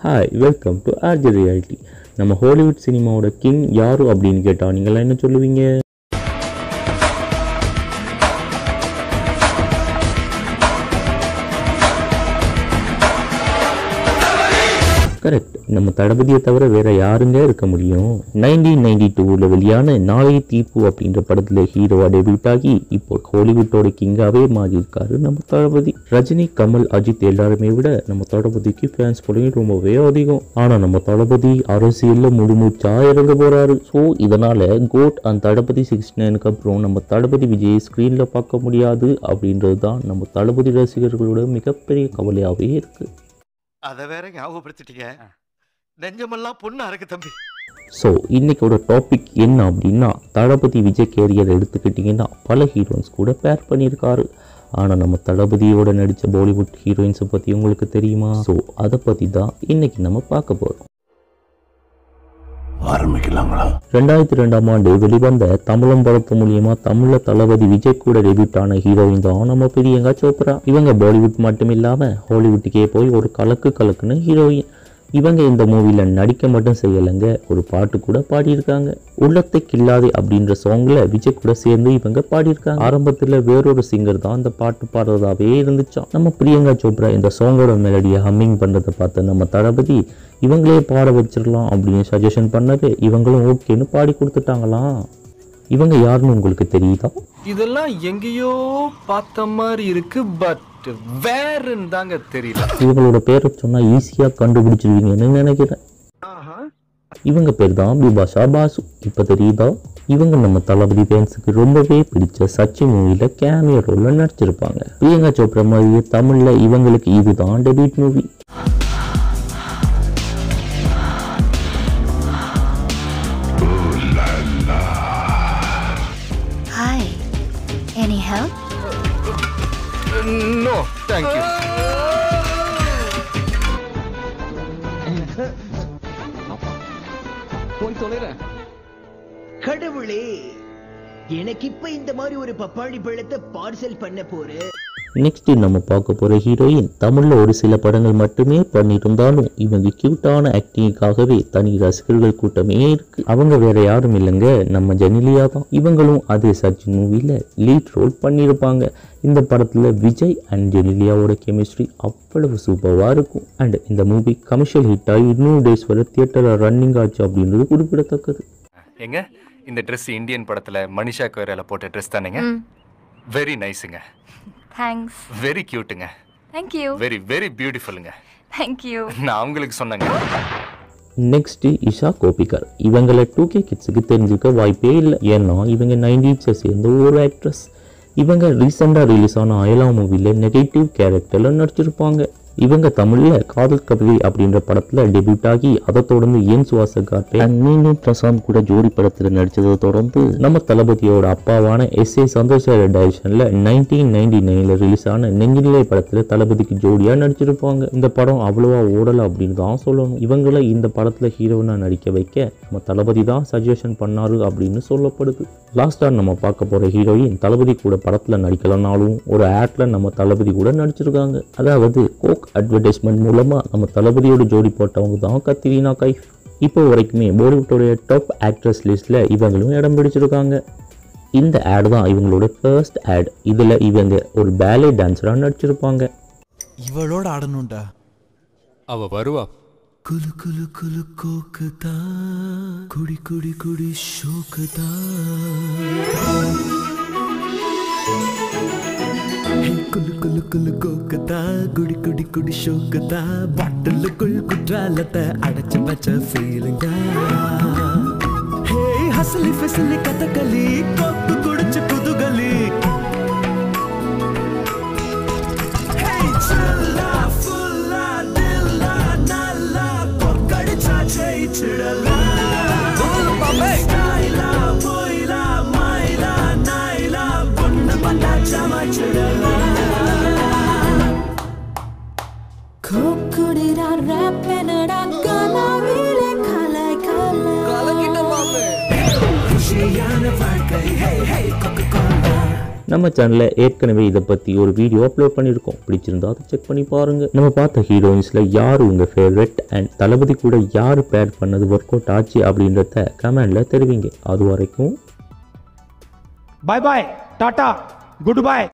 Hi welcome to RG reality நம்ம Hollywood சினிமாவோட king யாரு அப்படின்னு கேட்டால் நீங்களாம் என்ன சொல்லுவீங்க கரெக்ட் நம்ம தளபதியை தவிர வேற யாருங்க இருக்க முடியும் நைன்டீன் நைன்டி டூவில் வெளியான நாளை தீப்பு அப்படின்ற படத்தில் ஹீரோவா டெபியூட் ஆகி இப்போ ஹாலிவுட்டோட கிங்காவே மாறி இருக்காரு நம்ம தளபதி ரஜினி கமல் அஜித் எல்லாருமே விட நம்ம தளபதிக்கு ஃபேன்ஸ் ஃபாலோயிங் ரொம்பவே அதிகம் ஆனா நம்ம தளபதி அரசியல்ல முழுமூச்சா இறங்க போறாரு ஸோ இதனால கோட் அந்த தளபதி சிக்ஸ்டி நைனுக்கு அப்புறம் நம்ம தளபதி விஜய் ஸ்க்ரீன்ல பார்க்க முடியாது அப்படின்றது தான் நம்ம தளபதி ரசிகர்களோட மிகப்பெரிய கவலையாகவே இருக்கு அத வேற ஞாபகப்படுத்திட்டீங்க நெஞ்சமெல்லாம் பொண்ணு அறக்கு தம்பி ஸோ இன்னைக்கோட டாபிக் என்ன அப்படின்னா தளபதி விஜய் கேரியர் எடுத்துக்கிட்டிங்கன்னா பல ஹீரோயின்ஸ் கூட பேர் பண்ணியிருக்காரு ஆனால் நம்ம தளபதியோட நடித்த பாலிவுட் ஹீரோயின்ஸை பற்றி உங்களுக்கு தெரியுமா ஸோ அதை பற்றி தான் இன்னைக்கு நம்ம பார்க்க போகிறோம் ஆரம்பிக்கலாங்களா ரெண்டாயிரத்தி ரெண்டாம் ஆண்டு வெளிவந்த தமிழம் படத்து மூலியமா தமிழ்ல தளபதி விஜய் கூட டெபியூட் ஆன ஹீரோயின் தான் நம்ம பிரியங்கா சோப்ரா இவங்க பாலிவுட் மட்டும் இல்லாம ஹாலிவுட்டுக்கே போய் ஒரு கலக்கு கலக்குன்னு ஹீரோயின் இவங்க இந்த மூவில நடிக்க மட்டும் செய்யலைங்க ஒரு பாட்டு கூட பாடியிருக்காங்க உள்ளத்தை கில்லாதே அப்படின்ற சாங்ல விஜய் கூட சேர்ந்து இவங்க பாடியிருக்காங்க ஆரம்பத்துல வேறொரு சிங்கர் தான் அந்த பாட்டு பாடுறதாவே இருந்துச்சாம் நம்ம பிரியங்கா சோப்ரா இந்த சாங்கோட மெலடியை ஹம்மிங் பண்றதை பார்த்த நம்ம தளபதி இவங்களே பாட வச்சிடலாம் அப்படின்னு சஜஷன் பண்ணவே இவங்களும் ஓகேன்னு பாடி கொடுத்துட்டாங்களாம் இவங்க யாருன்னு உங்களுக்கு தெரியுதா இதெல்லாம் எங்கேயோ பார்த்த மாதிரி இருக்கு பட் வேறுன்னு தாங்க தெரியல இவங்களோட பேரை சொன்னா ஈஸியா கண்டுபிடிச்சிருவீங்கன்னு நினைக்கிறேன் இவங்க பேர் தான் பிபாஷா பாசு இப்ப தெரியுதா இவங்க நம்ம தளபதி ஃபேன்ஸுக்கு ரொம்பவே பிடிச்ச சச்சி மூவில கேமியோ ரோல்ல நடிச்சிருப்பாங்க பிரியங்கா சோப்ரா மாதிரியே தமிழ்ல இவங்களுக்கு இதுதான் debut movie Hi. Any help? No thank you கடவுளே எனக்கு இப்ப இந்த மாதிரி ஒரு பப்பாளி பழத்தை பார்சல் பண்ண போறேன் நெக்ஸ்ட் நம்ம பார்க்க போற ஹீரோயின் தமிழ்ல ஒரு சில படங்கள் மட்டுமே பண்ணியிருந்தாலும் இவங்க கியூட்டான ஆக்டிங்காகவே தனி ரசிகர்கள் கூட்டமே இருக்கு அவங்க வேற யாரும் இல்லைங்க நம்ம ஜெனிலியா தான் இவங்களும் அதே சச்சின் மூவில லீட் ரோல் பண்ணியிருப்பாங்க இந்த படத்துல விஜய் அண்ட் ஜெனிலியாவோட கெமிஸ்ட்ரி அவ்வளவு சூப்பராக இருக்கும் அண்ட் இந்த மூவி கமர்ஷியல் ஹிட் ஆகி இன்னும் டேஸ் வரை தியேட்டரில் ரன்னிங் ஆச்சு அப்படின்றது குறிப்பிடத்தக்கது எங்க இந்த Dress இந்தியன் படத்துல மனிஷா கொய்ரால போட்ட Dress தானேங்க வெரி நைஸுங்க Thanks. வெரி கியூட்டுங்க Thank you. வெரி வெரி பியூட்டிஃபுல்லுங்க Thank you. நான் அவங்களுக்கு சொன்னேங்க நெக்ஸ்ட் இஷா கோபிகர் இவங்களை டூ கே கிட்ஸுக்கு தெரிஞ்சுக்க வாய்ப்பே இல்லை ஏன்னா இவங்க நைன்டீன்ஸை சேர்ந்த ஒரு ஆக்ட்ரஸ் இவங்க ரீசெண்டாக ரிலீஸ் ஆன அயலா மூவியில் நெகட்டிவ் கேரக்டரில் நடிச்சிருப்பாங்க இவங்க தமிழில் காதல் கவிதை அப்படின்ற படத்தில் டெபியூட் ஆகி அதை தொடர்ந்து என் சுவாச காட்டை and மீண்டும் பிரசாந்த் கூட ஜோடி படத்தில் நடித்ததை தொடர்ந்து நம்ம தளபதியோட அப்பாவான எஸ் ஏ சந்தோஷ் டைரக்ஷனில் நைன்டீன் நைன்டி நைனில் ரிலீஸ் ஆன நெஞ்சினிலை படத்தில் தளபதிக்கு ஜோடியாக நடிச்சிருப்பாங்க இந்த படம் அவ்வளோவா ஓடலை அப்படின்னு தான் சொல்லணும் இவங்கள இந்த படத்தில் ஹீரோயினாக நடிக்க வைக்க நம்ம தளபதி தான் சஜஷன் பண்ணாரு அப்படின்னு சொல்லப்படுது லாஸ்ட்டாக நம்ம பார்க்க போகிற ஹீரோயின் தளபதி கூட படத்தில் நடிக்கலனாலும் ஒரு ஆட்ல நம்ம தளபதி கூட நடிச்சிருக்காங்க அதாவது கோக் அட்வர்டைஸ்மெண்ட் மூலமாக நம்ம தளபதியோட ஜோடி போட்டவங்க தான் கத்திரினா கைஃப் இப்போ வரைக்குமே பாலிவுட்டோடைய டாப் ஆக்ட்ரஸ் லிஸ்ட்டில் இவங்களும் இடம் பிடிச்சிருக்காங்க இந்த ஆட் தான் இவங்களோட ஃபர்ஸ்ட் ஆட் இதில் இவங்க ஒரு பேலே டான்ஸராக நடிச்சிருப்பாங்க இவளோட ஆடணும்டா அவ வருவா குலு குலு குலு கோக்குதா குடி குடி குடி ஷோக்குதா ஹே, குலு குலு குலு கோக்குதா குடி குடி குடி ஷோக்குதா பாட்டிலுக்குள் குற்றாலத்தை அடைச்சு வச்ச ஃபீலிங்க ஹே ஹசலி ஃபெசலி கதகளி கோக்கு குடிச்சு குதுகலி ஹே சில்லா ஃபுல்லா தில்லா நல்லா கொக்கடிச்சா ஜெயிச்சிடலாம் ஸ்டைலா போயிலா மாயிலா நாயிலா பொண்ணு பண்ணா சமாச்சிடலாம் கோக்குடிடா ரேப் என்னடா கனாவிலே கலை கலை குஷியான வாழ்க்கை ஹே ஹே கொக்கு கோலா நம்ம சேனல்ல ஏற்கனவே இதை பத்தி ஒரு வீடியோ அப்லோட் பண்ணியிருக்கோம் பிடிச்சிருந்தா அதை செக் பண்ணி பாருங்க நம்ம பார்த்த ஹீரோயின்ஸ்ல யார் உங்க ஃபேவரட் அண்ட் தளபதி கூட யார் பேர் பண்ணது ஒர்க் அவுட் ஆச்சு அப்படின்றத கமெண்ட்ல தெரிவிங்க அது வரைக்கும் bye bye tata good bye